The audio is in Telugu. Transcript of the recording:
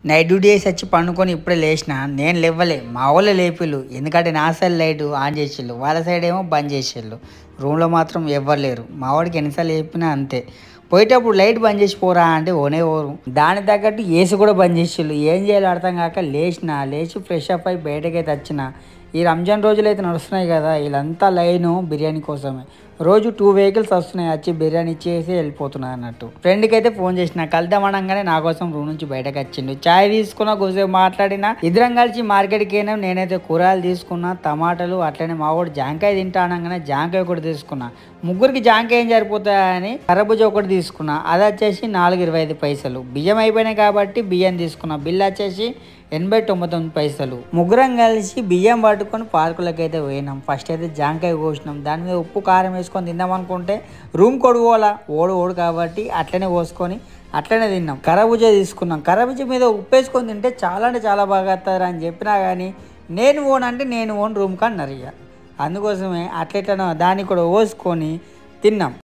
నైట్ డ్యూటీ చేసి వచ్చి పండుకొని ఇప్పుడే లేచిన నేను లేవ్వలే మా వాళ్ళు లేపిళ్ళు ఎందుకంటే నా సైడ్ లైట్ ఆన్ చేసిళ్ళు వాళ్ళ సైడ్ ఏమో బంద్ చేసిళ్ళు రూమ్లో మాత్రం ఎవ్వరు లేరు మా వాడికి ఎన్నిసార్లు చెప్పినా అంతే పోయేటప్పుడు లైట్ బంద్ చేసి పోరా అంటే ఓనే ఓరు దాని తగ్గట్టు ఏసి కూడా బంద్ చేసిళ్ళు ఏం చేయాలో అర్థం కాక లేచిన లేచి ఫ్రెష్ అప్ అయి బయటకైతే వచ్చిన ఈ రంజాన్ రోజులు అయితే నడుస్తున్నాయి కదా వీళ్ళంతా లైన్ బిర్యానీ కోసమే రోజు టూ వెహికల్స్ వస్తున్నాయి వచ్చి బిర్యానీ ఇచ్చేసి వెళ్ళిపోతున్నారు అన్నట్టు ఫ్రెండ్కి అయితే ఫోన్ చేసిన కలుద్దాం అనగానే నా కోసం రూమ్ నుంచి బయటకు వచ్చిండు చాయ్ తీసుకున్నా కొద్దిసేపు మాట్లాడినా ఇద్దరం కలిసి మార్కెట్కి అయినా నేనైతే కూరగాయలు తీసుకున్నా టమాటాలు అట్లనే మా వాడు జాంకాయ తింటా అనగానే జాంకాయ కూడా తీసుకున్నా ముగ్గురికి జాంకాయ ఏం సరిపోతాయని కరబుజ ఒకటి తీసుకున్నా అది వచ్చేసి నాలుగు ఇరవై ఐదు పైసలు బియ్యం అయిపోయినాయి కాబట్టి బియ్యం తీసుకున్నా బిల్ వచ్చేసి ఎనభై తొంభై తొమ్మిది పైసలు ముగ్గురం కలిసి బియ్యం పట్టుకొని పార్కులకి అయితే పోయినాం ఫస్ట్ అయితే జాంకాయ కోసినాం దాని మీద ఉప్పు కారం వేసుకొని తిందాం అనుకుంటే రూమ్ కొడుకోవాలా ఓడు ఓడు కాబట్టి అట్లనే పోసుకొని అట్లనే తిన్నాం కరబుజ తీసుకున్నాం కరబుజ మీద ఉప్పు వేసుకొని తింటే చాలా అంటే చాలా బాగా వస్తారు అని చెప్పినా కానీ నేను ఓన్ అంటే నేను ఓన్ రూమ్ కానీ ఇక అందుకోసమే అట్లెట్లనో దాన్ని కూడా పోసుకొని తిన్నాం